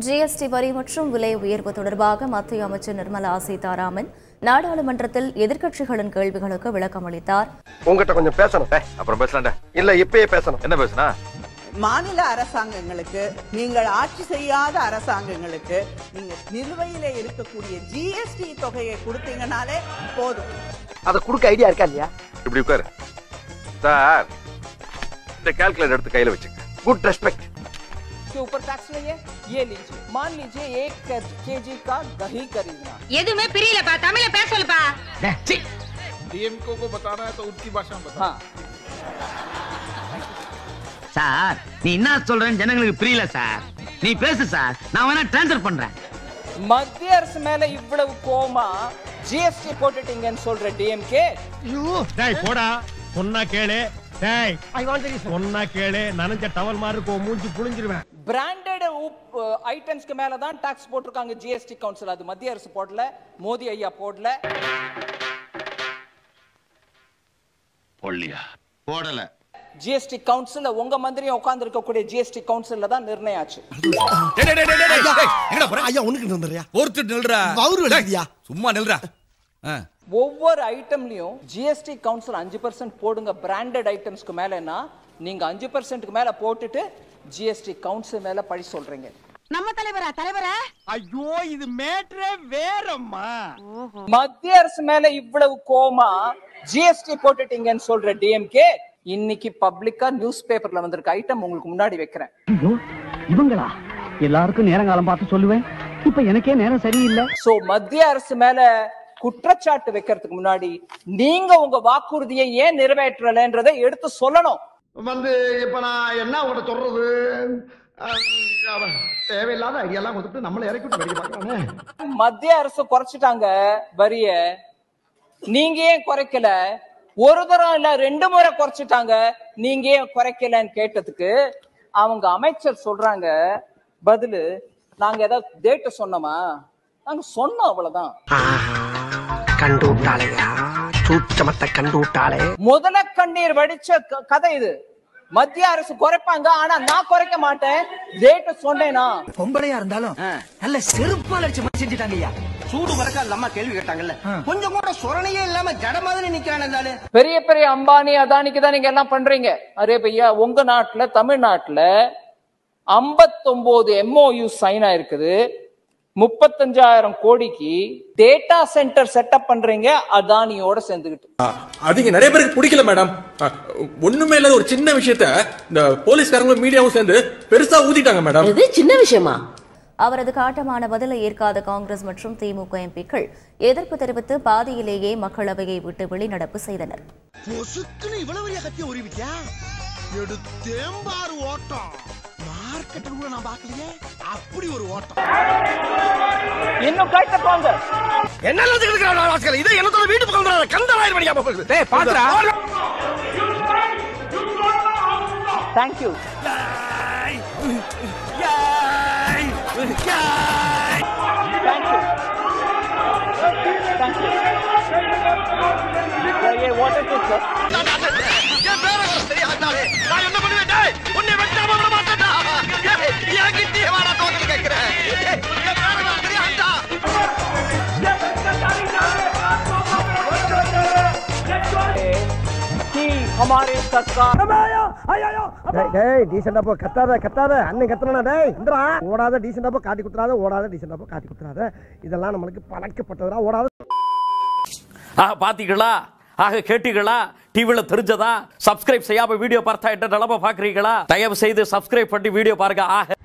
GST வரி மற்றும் விலை உயர்வு தொடர்பாக மத்திய அமைச்சர் நிர்மலா சீதாராமன் நாடாளுமன்றத்தில் எதிர்க்கட்சிகளின் கேள்விகளுக்கு விளக்கம் அளித்தார் உங்ககிட்ட கொஞ்சம் பேசணும் அப்புறம் பேசலாம்டா இல்ல இப்பயே பேசணும் என்ன பேசுனா மாநில அரசாங்கங்களுக்கு நீங்கள் ஆட்சி செய்யாத அரசாங்கங்களுக்கு நீங்க நிலுவையில இருக்கக்கூடிய ஜிஎஸ்டி தொகையை கொடுத்தீங்கனாலே போதும் அத குடுக்க ஐடியா இருக்கா இல்லையா இப்படி உட்காரு சார் இந்த கால்குலேட்டர் எடுத்து கையில வச்சுக்க குட் ரெஸ்பெக்ட் के ऊपर टैक्स नहीं है ये लीजिए मान लीजिए एक के जी का दही खरीदना எதுவுமே பிரியலப்பா தமிழ்ல பேச சொல்லுப்பா डीएमको को बताना है तो उनकी भाषा में बता हाँ சார் நீ என்ன சொல்றேன்னு ஜனங்களுக்கு புரியல சார் நீ பேசு சார் நான் வேணா ட்ரான்ஸ்ஃபர் பண்றேன் மத்திய அரசு மேல இவ்வளவு கோமா ஜிஎஸ்டி போட்டுட்டீங்கன்னு சொல்ற டிஎம்கே டேய் போடா சொன்னா கேளு டேய் சொன்னா கேளு நனைஞ்ச டவல் மாதிரி இருக்கும் மூஞ்சி புளிஞ்சிருவேன் பிராண்டட் ஐட்டம்ஸ்க்கு மேல தான் டாக்ஸ் போட்டிருக்காங்க ஜிஎஸ்டி கவுன்சில் அது மத்திய அரசு போடல மோடி ஐயா போடல போடலையா போடல ஜிஎஸ்டி கவுன்சில் உங்க மந்திரியும் உட்கார்ந்து இருக்கக்கூடிய ஜிஎஸ்டி கவுன்சில்ல தான் நிர்ணயம் ஆச்சு ஐயா உனக்கு வந்துறியா ஒருத்தர் நில்றா வவுறு விளையாடியா சும்மா நில்றா ஒவ்வொரு ஐட்டம்லயும் ஜிஎஸ்டி கவுன்சில் அஞ்சு பர்சன்ட் போடுங்க பிராண்டட் ஐட்டம்ஸ்க்கு மேலன்னா நீங்க அஞ்சு பர்சன்ட்க்கு மேல போட்டுட்டு ஜிஎஸ்டி கவுன்சில் மேல பழி சொல்றீங்க நம்ம தலைவரா தலைவரா ஐயோ இது மேட்ரே வேறம்மா மத்திய அரசு மேல இவ்வளவு கோமா ஜிஎஸ்டி போட்டுட்டீங்கன்னு சொல்ற டிஎம்கே இன்னைக்கு பப்ளிக்கா நியூஸ் பேப்பர்ல வந்திருக்க ஐட்டம் உங்களுக்கு முன்னாடி வைக்கிறேன் இவங்களா எல்லாருக்கும் நேரங்காலம் பார்த்து சொல்லுவேன் இப்ப எனக்கே நேரம் சரியில்லை சோ மத்திய அரசு மேல குற்றச்சாட்டு வைக்கிறதுக்கு முன்னாடி நீங்க உங்க வாக்குறுதியை ஏன் நிறைவேற்றலைன்றதை எடுத்து சொல்லணும் வந்து இப்ப நான் என்ன உங்கள்ட்ட சொல்றது அஹ், தேவையில்லாத ஐடியாலாம் கொடுத்துட்டு நம்மளை இறக்கி விட்டு படிக்க பார்க்கறானே மத்திய அரசு குறைச்சிட்டாங்க வரிய நீங்க ஏன் குறைக்கல ஒரு தரம் இல்ல ரெண்டு முறை குறைச்சிட்டாங்க நீங்க ஏன் குறைக்கலன்னு கேட்டதுக்கு அவங்க அமைச்சர் சொல்றாங்க பதிலு நாங்க ஏதாவது டேட்டு சொன்னோமா நாங்க சொன்னோம் அவ்வளவுதான் கண்டு விட்டாளையா சூச்சமத்தை கண்டு விட்டாளே முதல கண்ணீர் வடிச்ச க- கதை இது மத்திய அரசு குறைப்பாங்க ஆனா நான் குறைக்க மாட்டேன் டேட்டு சொன்னேனா பொம்பளையா இருந்தாலும் நல்ல செருப்பால் அடிச்சு மணி செஞ்சுட்டாங்க ஐயா சூடு வரக்கா அம்மா கேள்வி கேட்டாங்கல்ல கொஞ்சம் கூட சொரணையே இல்லாம ஜட மாதிரி நிக்கிறானே பெரிய பெரிய அம்பானி அதானிக்கு தான் நீங்க எல்லாம் பண்றீங்க அரே பையா உங்க நாட்டுல தமிழ்நாட்டுல 59 எம்ஓயு சைன் ஆயிருக்குது முப்பத்தஞ்சாயிரம் கோடிக்கு டேட்டா சென்டர் செட்டப் பண்றீங்க அதானியோட சேர்ந்துகிட்டு அது இங்க நிறைய பேருக்கு பிடிக்கல மேடம் ஒண்ணுமே இல்லாத ஒரு சின்ன விஷயத்த இந்த போலீஸ்காரங்களும் மீடியாவும் சேர்ந்து பெருசா ஊதிட்டாங்க மேடம் இது சின்ன விஷயமா அவரது காட்டமான பதிலை ஏற்காத காங்கிரஸ் மற்றும் திமுக எம்பிக்கள் எதிர்ப்பு தெரிவித்து பாதியிலேயே மக்களவையை விட்டு வெளிநடப்பு செய்தனர் பொசுக்குன்னு இவ்வளவு பெரிய கத்திய உருவிட்டியா எடுத்தேம்பாரு ஓட்டம் மார்க்கெட்டில் கூட நான் பார்க்கலையே அப்படி ஒரு ஓட்டம் இன்னும் கைத்த காங்கிரஸ் என்ன இருக்கிறான் இதை என்னத்தோட வீட்டு பக்கம் கந்தராயிரம் மணியா போகுது பாத்துறா தேங்க்யூ தேங்க்யூ தேங்க்யூ ये वाटर टू सर என் பேரை கூட தெரியாதாலே நான் என்ன பண்ணுவேன் டேய் உன்னை வெட்டாம விட மாட்டேன்டா ஏய், என் கிட்டே வாடா தோக்கல் கேக்குறேன் ஏய், என் பேரை கூட தெரியாதா कि हमारे सरकार டேய் டேய் டீசெண்டா போ கத்தாத கத்தாத அண்ணன் கத்துறனா டேய் இந்தரா ஓடாத டீசெண்டா போ காட்டி குத்துறாத ஓடாத டீசெண்டா போ காட்டி குத்துறாத இதெல்லாம் நம்மளுக்கு பழக்கப்பட்டதுடா ஓடாத ஆக பாத்தீங்களா ஆக கேட்டீங்களா டிவில தெரிஞ்சதா சப்ஸ்கிரைப் செய்யாம வீடியோ பார்த்தா என்ன நிலம பாக்குறீங்களா தயவு செய்து சப்ஸ்கிரைப் பண்ணி வீடியோ பாருங்க ஆக